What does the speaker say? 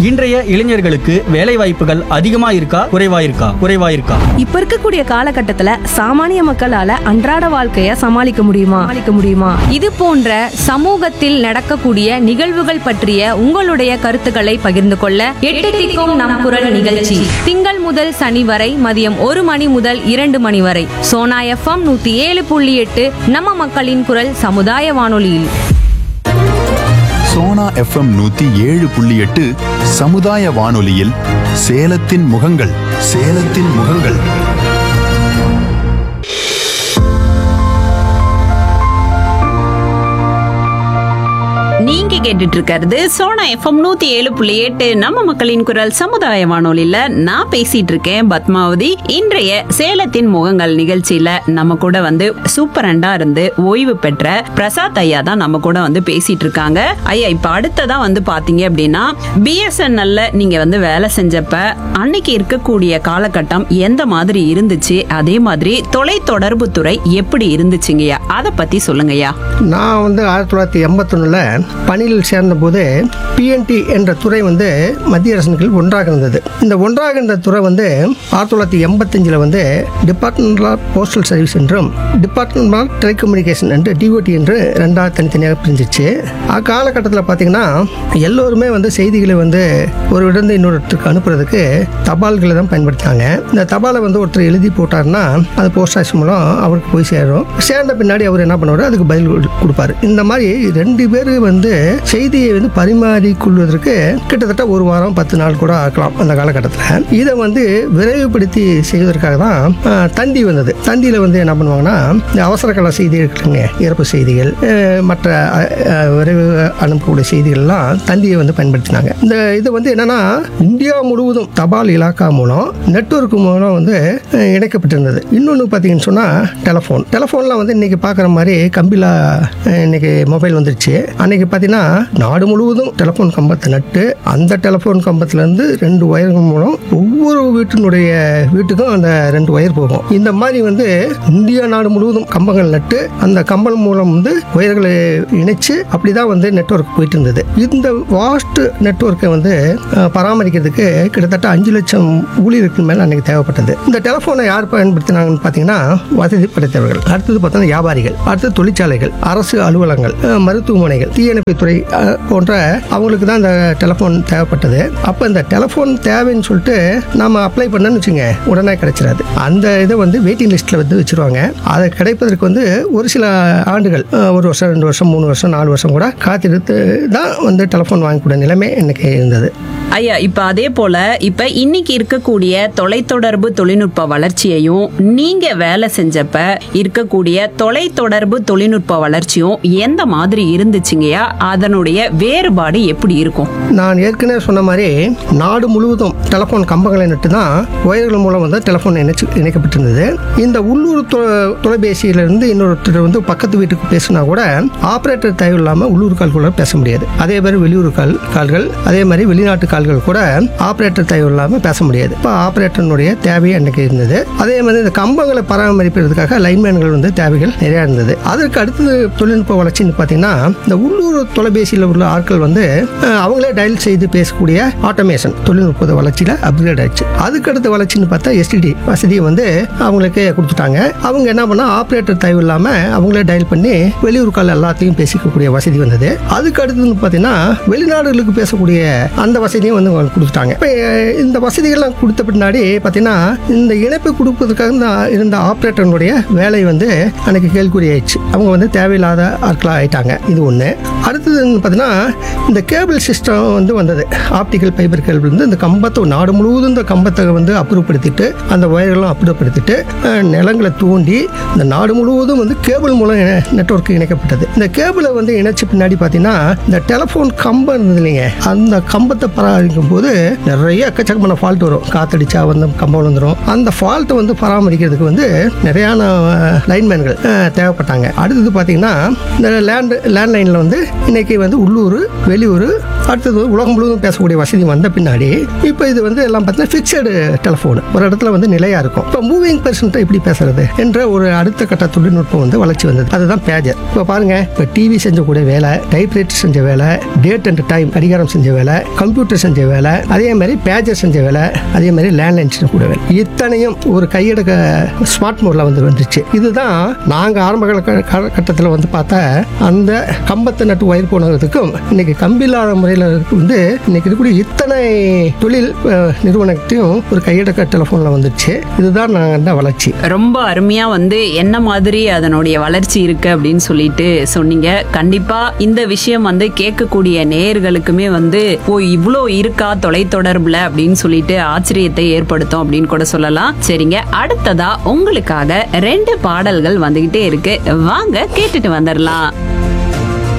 இன்றைய இளைஞர்களுக்கு வேலை வாய்ப்புகள் அதிகமா இருக்கா குறைவா இருக்கா குறைவா இருக்கா இப்ப இருக்கக்கூடிய காலகட்டத்துல சாமானிய மக்களால அன்றாட வாழ்க்கைய சமாளிக்க முடியுமா சமாளிக்க முடியுமா இது போன்ற சமூகத்தில் நடக்கக்கூடிய நிகழ்வுகள் பற்றிய உங்களுடைய கருத்துக்களை பகிர்ந்து கொள்ள எட்டு திக்கும் நம் குரல் நிகழ்ச்சி திங்கள் முதல் சனி வரை மதியம் ஒரு மணி முதல் இரண்டு மணி வரை சோனா எஃப்எம் நூத்தி ஏழு புள்ளி எட்டு நம்ம மக்களின் குரல் சமுதாய வானொலியில் சோனா எஃப்எம் நூத்தி ஏழு புள்ளி எட்டு சமுதாய வானொலியில் சேலத்தின் முகங்கள் சேலத்தின் முகங்கள் நீங்க கேட்டுட்டு இருக்கிறது சோனா எஃப்எம் நூத்தி ஏழு புள்ளி எட்டு நம்ம மக்களின் குரல் சமுதாய வானொலியில நான் பேசிட்டு இருக்கேன் பத்மாவதி இன்றைய சேலத்தின் முகங்கள் நிகழ்ச்சியில நம்ம கூட வந்து சூப்பரண்டா இருந்து ஓய்வு பெற்ற பிரசாத் ஐயா தான் நம்ம கூட வந்து பேசிட்டு இருக்காங்க ஐயா இப்ப அடுத்ததா வந்து பாத்தீங்க அப்படின்னா பிஎஸ்என்எல்ல நீங்க வந்து வேலை செஞ்சப்ப அன்னைக்கு இருக்கக்கூடிய காலகட்டம் எந்த மாதிரி இருந்துச்சு அதே மாதிரி தொலைத்தொடர்பு துறை எப்படி இருந்துச்சுங்கய்யா அதை பத்தி சொல்லுங்கய்யா நான் வந்து ஆயிரத்தி தொள்ளாயிரத்தி எண்பத்தொன்னில் பணியில் சேர்ந்தபோது பிஎன்டி என்ற துறை வந்து மத்திய அரசின் கீழ் ஒன்றாக இருந்தது இந்த ஒன்றாக இருந்த துறை வந்து ஆயிரத்தி தொள்ளாயிரத்தி எண்பத்தஞ்சில் வந்து டிபார்ட்மெண்ட் ஆஃப் போஸ்டல் சர்வீஸ் என்றும் டிபார்ட்மெண்ட் ஆஃப் டெலிகம்யூனிகேஷன் என்று டிஓடி என்று ரெண்டாவது தனித்தனியாக பிரிஞ்சிச்சு அக்காலகட்டத்தில் பார்த்தீங்கன்னா எல்லோருமே வந்து செய்திகளை வந்து ஒரு இடந்து இன்னொரு இடத்துக்கு அனுப்புறதுக்கு தபால்களை தான் பயன்படுத்தினாங்க இந்த தபாலை வந்து ஒருத்தர் எழுதி போட்டாருன்னா அது போஸ்ட் ஆஃபீஸ் மூலம் அவருக்கு போய் சேரும் சேர்ந்த பின்னாடி அவர் என்ன பண்ணுவார் அதுக்கு பதில் கொடு- கொடுப்பாரு இந்த மாதிரி ரெண்டு பேர் வந்து செய்தியை வந்து பரிமாறிக்கொள்வதற்கு கிட்டத்தட்ட ஒரு வாரம் பத்து நாள் கூட ஆக்கலாம் அந்த காலகட்டத்தில் இதை வந்து விரைவுபடுத்தி செய்வதற்காக தான் ஆஹ், தந்தி வந்தது தந்தியில் வந்து என்ன பண்ணுவாங்கன்னா இந்த அவசர கால செய்திகள் இருக்குங்க இறப்பு செய்திகள் அஹ், மற்ற அஹ், அஹ், விரைவு அனுப்பக்கூடிய செய்திகள்லாம் தந்தியை வந்து பயன்படுத்தினாங்க இந்த இது வந்து என்னன்னா இந்தியா முழுவதும் தபால் இலாக்கா மூலம் நெட்வொர்க் மூலம் வந்து அஹ், இணைக்கப்பட்டிருந்தது இன்னொன்று பார்த்தீங்கன்னு சொன்னால் டெலஃபோன் டெலஃபோனில் வந்து இன்னைக்கு பார்க்குற மாதிரி கம்பிலா அஹ், இன்னைக்கு மொபைல் வந்துருச்சு அன்னைக்கு பார்த்தீங்கன்னா நாடு முழுவதும் டெலஃபோன் கம்பத்தை நட்டு அந்த டெலஃபோன் கம்பத்துலேருந்து ரெண்டு ஒயர்கள் மூலம் ஒவ்வொரு வீட்டினுடைய வீட்டுக்கும் அந்த ரெண்டு ஒயர் போகும் இந்த மாதிரி வந்து இந்தியா நாடு முழுவதும் கம்பங்கள் நட்டு அந்த கம்பம் மூலம் வந்து ஒயர்களை இணைச்சு அப்படிதான் வந்து நெட்வொர்க் போயிட்டு இருந்தது இந்த வாஸ்ட் நெட்வொர்க்கை வந்து அஹ், பராமரிக்கிறதுக்கு கிட்டத்தட்ட அஞ்சு லட்சம் ஊழியருக்கு மேல அன்னைக்கு தேவைப்பட்டது இந்த டெலிஃபோனை யார் பயன்படுத்தினாங்கன்னு பார்த்தீங்கன்னா வசதி படைத்தவர்கள் அடுத்தது பார்த்தோன்னா வியாபாரிகள் அடுத்தது தொழிற்சாலைகள் அரசு அலுவலகங்கள் அஹ், மருத்துவமனைகள் தீயணைப்புத்துறை அஹ், போன்ற அவங்களுக்கு தான் இந்த டெலிஃபோன் தேவைப்பட்டது அப்போ இந்த டெலிஃபோன் தேவைன்னு சொல்லிட்டு நாம அப்ளை பண்ணணும்னு வச்சுங்க உடனே கிடைச்சிடாது அந்த இதை வந்து வெயிட்டிங் லிஸ்ட்டில் வந்து வச்சிருவாங்க அதை கிடைப்பதற்கு வந்து ஒரு சில ஆண்டுகள் அஹ், ஒரு வருஷம் ரெண்டு வருஷம் மூணு வருஷம் நாலு வருஷம் கூட காத்திருத்து தான் வந்து டெலிஃபோன் வாங்கக்கூடிய நிலைமை இன்னைக்கு இருந்தது ஐயா இப்ப அதே போல இப்ப இன்னைக்கு இருக்கக்கூடிய தொலைத்தொடர்பு தொழில்நுட்ப வளர்ச்சியையும் நீங்க வேலை செஞ்சப்ப இருக்கக்கூடிய தொலைத்தொடர்பு தொழில்நுட்ப வளர்ச்சியும் எந்த மாதிரி இருந்துச்சுங்கய்யா அதனுடைய வேறுபாடு எப்படி இருக்கும் நான் ஏற்கனவே சொன்ன மாதிரி நாடு முழுவதும் டெலிஃபோன் கம்பங்களை நட்டு தான் ஒயர்கள் மூலம் வந்து டெலிஃபோன் இணைச்சு இணைக்கப்பட்டிருந்தது இந்த உள்ளூர் தொ- தொலைபேசியிலிருந்து இன்னொருத்தர் வந்து பக்கத்து வீட்டுக்கு பேசினா கூட ஆப்ரேட்டர் தேவை இல்லாமல் உள்ளூர் கால் கூட பேச முடியாது அதே மாதிரி வெளியூர் கால் கால்கள் அதே மாதிரி வெளிநாட்டு கால்கள் கூட ஆப்ரேட்டர் தேவை இல்லாமல் பேச முடியாது இப்போ ஆப்ரேட்டருடைய தேவை அன்னைக்கு இருந்தது அதே மாதிரி இந்த கம்பங்களை பராமரிப்பதற்காக லைன்மேன்கள் வந்து தேவைகள் நிறையா இருந்தது அதற்கு அடுத்தது தொழில்நுட்ப வளர்ச்சின்னு பார்த்தீங்கன்னா இந்த உள்ளூர் தொலைபேசியில் உள்ள ஆட்கள் வந்து அஹ், அவங்களே டயல் செய்து பேசக்கூடிய ஆட்டோமேஷன் தொழில்நுட்ப வளர்ச்சியில் அப்கிரேட் ஆயிடுச்சு அதுக்கு அடுத்த வளர்ச்சின்னு பார்த்தா எஸ்டிடி வசதியை வந்து அவங்களுக்கு கொடுத்துட்டாங்க அவங்க என்ன பண்ணா ஆப்ரேட்டர் தேவை இல்லாமல் அவங்களே டயல் பண்ணி வெளியூர் கால் எல்லாத்தையும் பேசிக்கக்கூடிய வசதி வந்தது அதுக்கு அடுத்ததுன்னு பார்த்தீங்கன்னா வெளிநாடுகளுக்கு பேசக்கூடிய அந்த வசதியும் வந்து அவங்களுக்கு கொடுத்துட்டாங்க இப்போ இந்த வசதிகள்லாம் கொடுத்த பின்னாடி பார்த்தீங்கன்னா இந்த இணைப்பு கொடுப்பதற்காக இந்த இருந்த ஆப்ரேட்டருடைய வேலை வந்து அன்னைக்கு கேள்விக்குறியாயிடுச்சு அவங்க வந்து தேவையில்லாத ஆட்களாக ஆயிட்டாங்க இது ஒன்று அடுத்ததுன்னு பார்த்தீங்கன்னா இந்த கேபிள் சிஸ்டம் வந்து வந்தது ஆப்டிக்கல் ஃபைபர் கேபிள் வந்து இந்த கம்பத்தை நாடு முழுவதும் இந்த கம்பத்தை வந்து அப்புறப்படுத்திட்டு அந்த ஒயர்கள்லாம் அப்புறப்படுத்திட்டு அஹ், நிலங்களை தூண்டி இந்த நாடு முழுவதும் வந்து கேபிள் மூலம் நெட்வொர்க் இணைக்கப்பட்டது இந்த கேபிளை வந்து இணைச்ச பின்னாடி பார்த்தீங்கன்னா இந்த டெலிஃபோன் கம்பம் இருந்தது இல்லைங்க அந்த கம்பத்தை பராமரிக்கும் போது நிறைய எக்கச்சக்கமான ஃபால்ட் வரும் காத்தடிச்சா வந்து கம்பம் விழுந்துரும் அந்த ஃபால்ட்டை வந்து பராமரிக்கிறதுக்கு வந்து நிறையான லைன்மேன்கள் தேவைப்பட்டாங்க அடுத்தது பார்த்தீங்கன்னா இந்த லேண்ட் லேண்ட்லைனில் வந்து இன்னைக்கு வந்து உள்ளூர் வெளியூர் அடுத்தது உலகம் முழுவதும் பேசக்கூடிய வசதி வந்த பின்னாடி இப்போ இது வந்து எல்லாம் பார்த்தீங்கன்னா ஃபிக்ஸடு டெலிஃபோன் ஒரு இடத்துல வந்து நிலையா இருக்கும் இப்போ மூவிங் பெர்சன்ட்டை எப்படி பேசுறது என்ற ஒரு அடுத்த கட்ட தொழில்நுட்பம் வந்து வளர்ச்சி வந்தது அதுதான் பேஜர் இப்போ பாருங்க இப்போ டிவி செஞ்சக்கூடிய வேலை டைப்ரைட்டர் செஞ்ச வேலை டேட் அண்ட் டைம் கடிகாரம் செஞ்ச வேலை கம்ப்யூட்டர் செஞ்ச வேலை அதே மாதிரி பேஜர் செஞ்ச வேலை அதே மாதிரி லேண்ட்லைன் கூட வேலை இத்தனையும் ஒரு கையடக்க ஸ்மார்ட் மோட்ல வந்து வந்துச்சு இதுதான் நாங்கள் ஆரம்ப கால- காலகட்டத்தில் வந்து பார்த்தா அந்த கம்பத்தை நட்டு ஒயர் போனதுக்கும் இன்னைக்கு கம்பில்லாத முறையில் வந்து இன்னைக்கு இருக்கக்கூடிய இத்தனை தொழில் அஹ், நிறுவனத்தையும் ஒரு கையடக்க டெலிஃபோனில் வந்துச்சு இதுதான் நாங்கள் அந்த வளர்ச்சி ரொம்ப அருமையா வந்து என்ன மாதிரி அதனுடைய வளர்ச்சி இருக்கு அப்படின்னு சொல்லிட்டு சொன்னீங்க கண்டிப்பா இந்த விஷயம் வந்து கேட்கக்கூடிய நேயர்களுக்குமே வந்து ஓ இவ்வளோ இருக்கா தொலைத்தொடர்புல அப்படின்னு சொல்லிட்டு ஆச்சரியத்தை ஏற்படுத்தும் அப்படின்னு கூட சொல்லலாம் சரிங்க அடுத்ததா உங்களுக்காக ரெண்டு பாடல்கள் வந்துகிட்டே இருக்கு வாங்க கேட்டுட்டு வந்துடலாம்